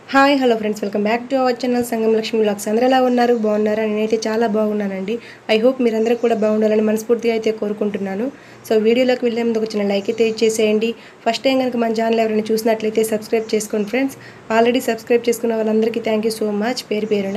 Hi hello friends welcome back to our channel Sangam Lakshmi blogs అందరూ ఎలా ఉన్నారు బాగున్నారా నేనైతే చాలా బాగున్నానండి ఐ హోప్ మీరందరూ కూడా బాగుండాలని మనస్ఫూర్తిగా అయితే కోరుకుంటున్నాను సో వీడియోలోకి వెళ్ళే ముందు ఒక చిన్న లైక్ అయితే ఇచ్చేసేయండి ఫస్ట్ టైం కనుక మన ఛానల్ ఎవరైనా చూసినట్లయితే సబ్స్క్రైబ్ చేసుకోండి ఫ్రెండ్స్ ఆల్రెడీ సబ్స్క్రైబ్ చేసుకున్న వాళ్ళందరికీ థ్యాంక్ యూ సో మచ్ పేరు పేరున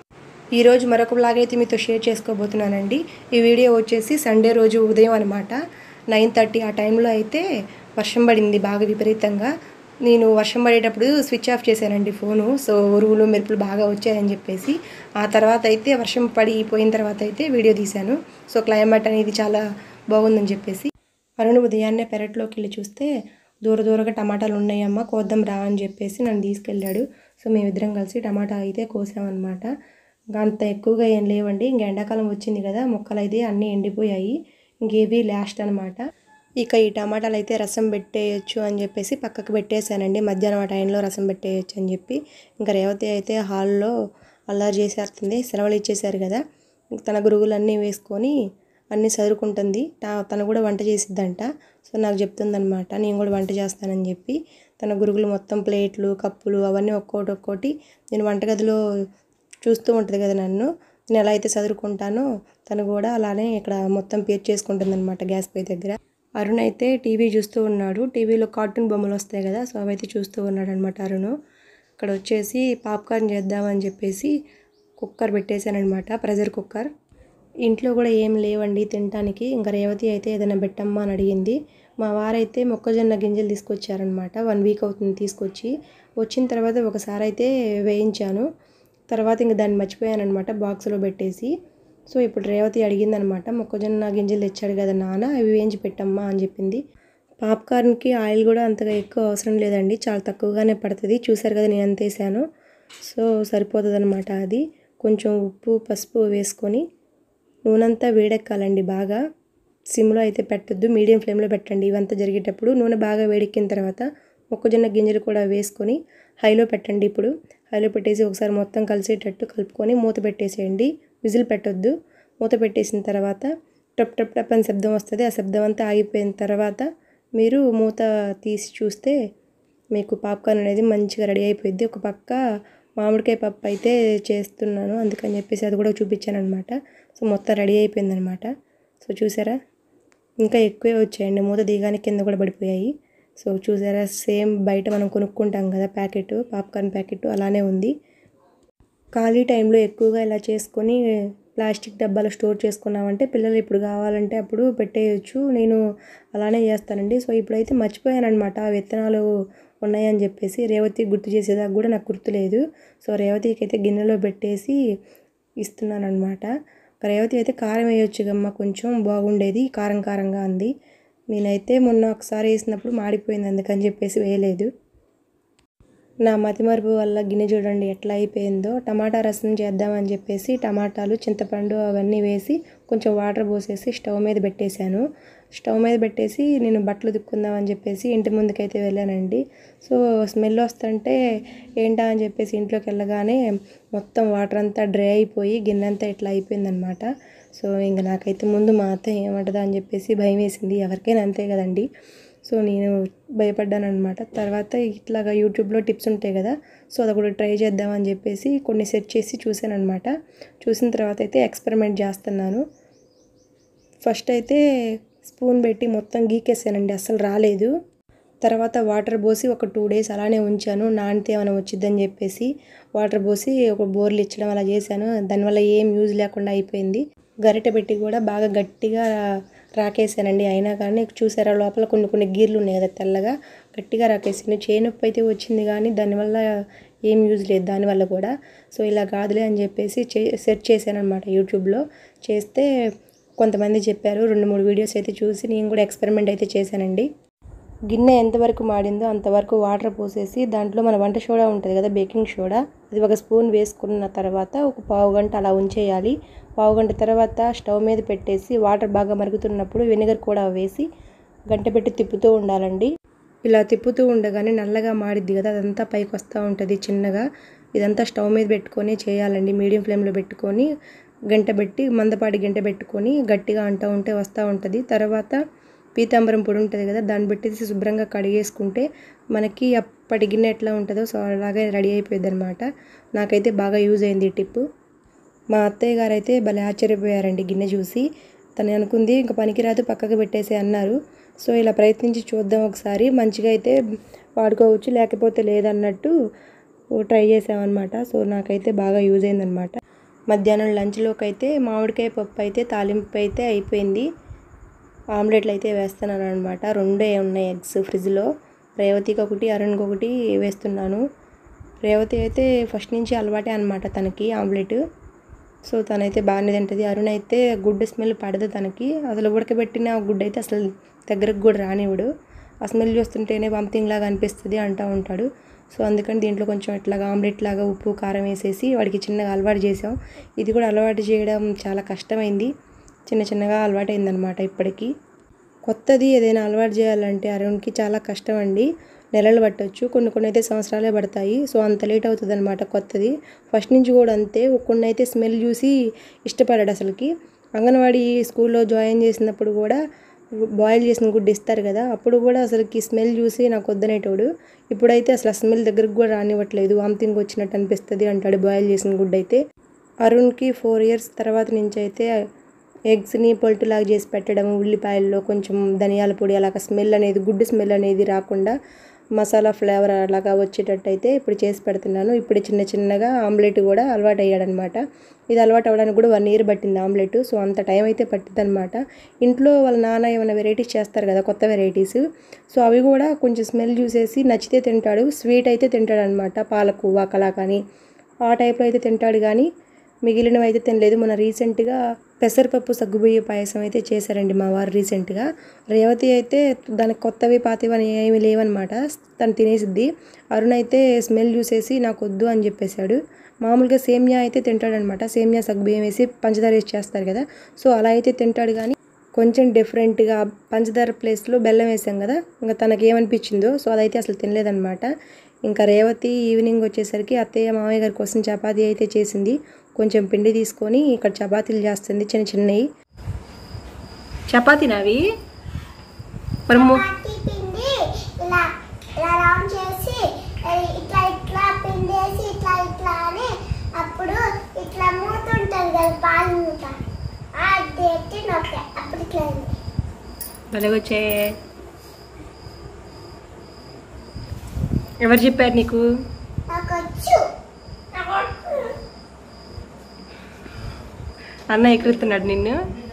ఈరోజు మరొక బ్లాగ్ అయితే మీతో షేర్ చేసుకోబోతున్నానండి ఈ వీడియో వచ్చేసి సండే రోజు ఉదయం అనమాట నైన్ థర్టీ ఆ టైంలో అయితే వర్షం పడింది బాగా విపరీతంగా నేను వర్షం పడేటప్పుడు స్విచ్ ఆఫ్ చేశానండి ఫోను సో ఉరువులు మెరుపులు బాగా వచ్చాయని చెప్పేసి ఆ తర్వాత అయితే వర్షం పడిపోయిన తర్వాత అయితే వీడియో తీశాను సో క్లైమేట్ అనేది చాలా బాగుందని చెప్పేసి అరుణ్ ఉదయాన్నే పెరట్లోకి వెళ్ళి చూస్తే దూర దూరగా టమాటాలు ఉన్నాయమ్మా కోద్దాం రా అని చెప్పేసి నన్ను తీసుకెళ్ళాడు సో మేమిద్దరం కలిసి టమాటా అయితే కోసామన్నమాట ఇంకా అంత ఎక్కువగా ఏం లేవండి ఇంక ఎండాకాలం వచ్చింది కదా మొక్కలు అయితే అన్నీ ఎండిపోయాయి ఇంకేవి లాస్ట్ అనమాట ఇక ఈ టమాటాలు అయితే రసం పెట్టేయచ్చు అని చెప్పేసి పక్కకు పెట్టేశానండి మధ్యాహ్నం ఆ టైంలో రసం పెట్టేయచ్చు అని చెప్పి ఇంకా రేవతి అయితే హాల్లో అల్లరి చేసేస్తుంది సెలవులు ఇచ్చేశారు కదా తన గురుగులన్నీ వేసుకొని అన్నీ చదువుకుంటుంది తా- తను కూడా వంట చేసిద్దంట సో నాకు చెప్తుందనమాట నేను కూడా వంట చేస్తానని చెప్పి తన గురుగులు మొత్తం ప్లేట్లు కప్పులు అవన్నీ ఒక్కోటి ఒక్కోటి నేను వంటగదిలో చూస్తూ ఉంటుంది కదా నన్ను నేను ఎలా అయితే చదువుకుంటానో తను కూడా అలానే ఇక్కడ మొత్తం పేర్ చేసుకుంటుంది అనమాట గ్యాస్ పై దగ్గర అరుణ్ అయితే టీవీ చూస్తూ ఉన్నాడు టీవీలో కార్టూన్ బొమ్మలు వస్తాయి కదా సో అవైతే చూస్తూ ఉన్నాడు అనమాట అరుణ్ ఇక్కడ వచ్చేసి పాప్కార్న్ చేద్దామని చెప్పేసి కుక్కర్ పెట్టేశానమాట ప్రెషర్ కుక్కర్ ఇంట్లో కూడా ఏం లేవండి తినడానికి ఇంకా రేవతి అయితే ఏదైనా పెట్టమ్మా అని అడిగింది మా వారైతే మొక్కజొన్న గింజలు తీసుకొచ్చారనమాట వన్ వీక్ అవుతుంది తీసుకొచ్చి వచ్చిన తర్వాత ఒకసారి అయితే వేయించాను తర్వాత ఇంక దాన్ని మర్చిపోయానమాట బాక్స్లో పెట్టేసి సో ఇప్పుడు రేవతి అడిగిందనమాట మొక్కజొన్న గింజలు తెచ్చాడు కదా నాన్న అవి వేయించి పెట్టమ్మా అని చెప్పింది పాప్కార్న్కి ఆయిల్ కూడా అంతగా ఎక్కువ అవసరం లేదండి చాలా తక్కువగానే పడుతుంది చూసారు కదా నేను ఎంత వేసాను సో సరిపోతుంది అనమాట అది కొంచెం ఉప్పు పసుపు వేసుకొని నూనెంతా వేడెక్కాలండి బాగా సిమ్లో అయితే పెట్టొద్దు మీడియం ఫ్లేమ్లో పెట్టండి ఇవంతా జరిగేటప్పుడు నూనె బాగా వేడెక్కిన తర్వాత మొక్కజొన్న గింజలు కూడా వేసుకొని హైలో పెట్టండి ఇప్పుడు హైలో పెట్టేసి ఒకసారి మొత్తం కలిసేటట్టు కలుపుకొని మూత పెట్టేసేయండి విజిల్ పెట్టొద్దు మూత పెట్టేసిన తర్వాత టప్ టప్ టప్ అని శబ్దం వస్తుంది ఆ శబ్దం అంతా ఆగిపోయిన తర్వాత మీరు మూత తీసి చూస్తే మీకు పాప్కార్న్ అనేది మంచిగా రెడీ అయిపోయింది ఒక పక్క మామిడికాయ పప్పు అయితే చేస్తున్నాను అందుకని చెప్పేసి అది కూడా చూపించాను అనమాట సో మొత్తం రెడీ అయిపోయిందనమాట సో చూసారా ఇంకా ఎక్కువే వచ్చాయండి మూత దిగానే కింద కూడా పడిపోయాయి సో చూసారా సేమ్ బయట మనం కొనుక్కుంటాం కదా ప్యాకెట్ పాప్కార్న్ ప్యాకెట్ అలానే ఉంది ఖాళీ టైంలో ఎక్కువగా ఇలా చేసుకొని ప్లాస్టిక్ డబ్బాలో స్టోర్ చేసుకున్నామంటే పిల్లలు ఇప్పుడు కావాలంటే అప్పుడు పెట్టేయచ్చు నేను అలానే చేస్తానండి సో ఇప్పుడైతే మర్చిపోయానమాట ఆ విత్తనాలు ఉన్నాయని చెప్పేసి రేవతి గుర్తు చేసేదాకా కూడా నాకు గుర్తులేదు సో రేవతికి అయితే గిన్నెలో పెట్టేసి ఇస్తున్నాను అనమాట రేవతి అయితే కారం వేయొచ్చు గమ్మ కొంచెం బాగుండేది కారం కారంగా అంది నేనైతే మొన్న ఒకసారి వేసినప్పుడు మాడిపోయింది అందుకని చెప్పేసి వేయలేదు నా మతిమరుపు వల్ల గిన్నె చూడండి ఎట్లా అయిపోయిందో టమాటా రసం చేద్దామని చెప్పేసి టమాటాలు చింతపండు అవన్నీ వేసి కొంచెం వాటర్ పోసేసి స్టవ్ మీద పెట్టేశాను స్టవ్ మీద పెట్టేసి నేను బట్టలు దుక్కుందామని చెప్పేసి ఇంటి ముందుకైతే వెళ్ళానండి సో స్మెల్ వస్తుంటే ఏంటా అని చెప్పేసి ఇంట్లోకి వెళ్ళగానే మొత్తం వాటర్ అంతా డ్రై అయిపోయి గిన్నె అంతా ఇట్లా అయిపోయిందనమాట సో ఇంక నాకైతే ముందు మా అత్త ఏమంటుందా అని చెప్పేసి భయం వేసింది ఎవరికైనా అంతే కదండి సో నేను భయపడ్డాను అనమాట తర్వాత ఇట్లాగా యూట్యూబ్లో టిప్స్ ఉంటాయి కదా సో అది కూడా ట్రై చేద్దామని చెప్పేసి కొన్ని సెట్ చేసి చూశాను అనమాట చూసిన తర్వాత అయితే ఎక్స్పెరిమెంట్ చేస్తున్నాను ఫస్ట్ అయితే స్పూన్ పెట్టి మొత్తం గీకేసానండి అస్సలు రాలేదు తర్వాత వాటర్ పోసి ఒక టూ డేస్ అలానే ఉంచాను నానితే ఏమైనా వచ్చిద్దని చెప్పేసి వాటర్ పోసి ఒక బోర్లు ఇచ్చడం అలా చేశాను దానివల్ల ఏం యూజ్ లేకుండా అయిపోయింది గరిటె పెట్టి కూడా బాగా గట్టిగా రాకేసానండి అయినా కానీ చూసారా లోపల కొన్ని కొన్ని గీర్లు ఉన్నాయి కదా తెల్లగా గట్టిగా రాకేసింది చేయి నొప్పి అయితే వచ్చింది కానీ దానివల్ల ఏం యూజ్ లేదు దానివల్ల కూడా సో ఇలా కాదులే అని చెప్పేసి చే సెట్ చేశాను అనమాట యూట్యూబ్లో చేస్తే కొంతమంది చెప్పారు రెండు మూడు వీడియోస్ అయితే చూసి నేను కూడా ఎక్స్పెరిమెంట్ అయితే చేశానండి గిన్నె ఎంతవరకు మాడిందో అంతవరకు వాటర్ పోసేసి దాంట్లో మన వంట సోడా ఉంటుంది కదా బేకింగ్ సోడా అది ఒక స్పూన్ వేసుకున్న తర్వాత ఒక పావు గంట అలా ఉంచేయాలి పావు గంట తర్వాత స్టవ్ మీద పెట్టేసి వాటర్ బాగా మరుగుతున్నప్పుడు వెనిగర్ కూడా వేసి గంట పెట్టి తిప్పుతూ ఉండాలండి ఇలా తిప్పుతూ ఉండగానే నల్లగా మాడిద్ది కదా అదంతా పైకి వస్తూ ఉంటుంది చిన్నగా ఇదంతా స్టవ్ మీద పెట్టుకొని చేయాలండి మీడియం ఫ్లేమ్లో పెట్టుకొని గంట పెట్టి మందపాటి గంట పెట్టుకొని గట్టిగా అంటూ ఉంటే వస్తూ ఉంటుంది తర్వాత పీతాంబరం పొడి ఉంటుంది కదా దాన్ని పెట్టేసి శుభ్రంగా కడిగేసుకుంటే మనకి ఆ ఇప్పటి గిన్నె ఎట్లా ఉంటుందో సో అలాగే రెడీ అయిపోయింది అనమాట నాకైతే బాగా యూజ్ అయింది ఈ టిప్పు మా అత్తయ్య గారు అయితే భలే ఆశ్చర్యపోయారండి గిన్నె చూసి తను అనుకుంది ఇంకా పనికిరాదు పక్కకు పెట్టేసి అన్నారు సో ఇలా ప్రయత్నించి చూద్దాం ఒకసారి మంచిగా అయితే వాడుకోవచ్చు లేకపోతే లేదన్నట్టు ట్రై చేసామన్నమాట సో నాకైతే బాగా యూజ్ అయిందనమాట మధ్యాహ్నం లంచ్లోకి అయితే మామిడికాయ పప్పు అయితే తాలింపు అయితే అయిపోయింది ఆమ్లెట్లు అయితే వేస్తున్నాను అనమాట రెండే ఉన్నాయి ఎగ్స్ ఫ్రిడ్జ్లో రేవతికి ఒకటి అరుణ్కి ఒకటి వేస్తున్నాను రేవతి అయితే ఫస్ట్ నుంచి అలవాటే అనమాట తనకి ఆమ్లెట్ సో తనైతే బాగానే తింటుంది అరుణ్ అయితే గుడ్ స్మెల్ పడదు తనకి అసలు ఉడకబెట్టిన గుడ్ అయితే అసలు దగ్గరకు కూడా రానివ్వడు ఆ స్మెల్ చూస్తుంటేనే పంపింగ్ లాగా అనిపిస్తుంది అంటూ ఉంటాడు సో అందుకని దీంట్లో కొంచెం ఇట్లాగా ఆమ్లెట్ లాగా ఉప్పు కారం వేసేసి వాడికి చిన్నగా అలవాటు చేసాం ఇది కూడా అలవాటు చేయడం చాలా కష్టమైంది చిన్న చిన్నగా అలవాటు అయిందనమాట ఇప్పటికీ కొత్తది ఏదైనా అలవాటు చేయాలంటే అరుణ్కి చాలా కష్టం అండి నెలలు పట్టొచ్చు కొన్ని కొన్ని అయితే సంవత్సరాలే పడతాయి సో అంత లేట్ అవుతుంది అనమాట కొత్తది ఫస్ట్ నుంచి కూడా అంతే కొన్ని అయితే స్మెల్ చూసి ఇష్టపడాడు అసలుకి అంగన్వాడీ స్కూల్లో జాయిన్ చేసినప్పుడు కూడా బాయిల్ చేసిన గుడ్డు ఇస్తారు కదా అప్పుడు కూడా అసలుకి స్మెల్ చూసి నాకు వద్దనేటోడు ఇప్పుడైతే అసలు ఆ స్మెల్ దగ్గరకు కూడా రానివ్వట్లేదు వామిటింగ్ వచ్చినట్టు అనిపిస్తుంది అంటాడు బాయిల్ చేసిన గుడ్డు అయితే అరుణ్కి ఫోర్ ఇయర్స్ తర్వాత నుంచి అయితే ఎగ్స్ని పొల్టులాగా చేసి పెట్టడం ఉల్లిపాయల్లో కొంచెం ధనియాల పొడి అలాగ స్మెల్ అనేది గుడ్ స్మెల్ అనేది రాకుండా మసాలా ఫ్లేవర్ అలాగా వచ్చేటట్టు అయితే ఇప్పుడు చేసి పెడుతున్నాను ఇప్పుడు చిన్న చిన్నగా ఆమ్లెట్ కూడా అలవాటు అయ్యాడనమాట ఇది అలవాటు అవ్వడానికి కూడా వన్ ఇయర్ పట్టింది ఆమ్లెట్ సో అంత టైం అయితే పట్టింది అనమాట ఇంట్లో వాళ్ళ నాన్న ఏమైనా వెరైటీస్ చేస్తారు కదా కొత్త వెరైటీస్ సో అవి కూడా కొంచెం స్మెల్ చూసేసి నచ్చితే తింటాడు స్వీట్ అయితే తింటాడు అనమాట పాలకువ కలా కానీ ఆ టైప్లో అయితే తింటాడు కానీ మిగిలినవి అయితే తినలేదు మొన్న రీసెంట్గా పెసరపప్పు సగ్గుబియ్య పాయసం అయితే చేశారండి మా వారు రీసెంట్గా రేవతి అయితే దానికి కొత్తవి పాతవి అని ఏమీ లేవన్నమాట తను తినేసిద్ది అరుణ్ అయితే స్మెల్ చూసేసి నాకు వద్దు అని చెప్పేశాడు మామూలుగా సేమియా అయితే తింటాడనమాట సేమియా సగ్గుబియ్యం వేసి పంచదార వేసి చేస్తారు కదా సో అలా అయితే తింటాడు కానీ కొంచెం డిఫరెంట్గా పంచదార ప్లేస్లో బెల్లం వేసాం కదా ఇంకా తనకి ఏమనిపించిందో సో అదైతే అసలు తినలేదన్నమాట ఇంకా రేవతి ఈవినింగ్ వచ్చేసరికి అత్తయ్య మామయ్య గారి కోసం చపాతీ అయితే చేసింది కొంచెం పిండి తీసుకొని ఇక్కడ చపాతీలు చేస్తుంది చిన్న చిన్నవి చపాతీనవి మరి ము- చపాతీ పిండి ఇలా ఇలా రౌండ్ చేసి అది ఇట్లా ఇట్లా పిండేసి ఇట్లా ఇట్లా అని అప్పుడు ఇట్లా మూత ఉంటుంది కదా పాలు మూత అది ఎత్తి నొక్కే అప్పుడు ఇట్లా అయింది. భలేగొచ్చే ఎవరు చెప్పారు నీకు నాకు వచ్చు నాకు వచ్చు. అన్న ఎక్కడుతున్నాడు నిన్ను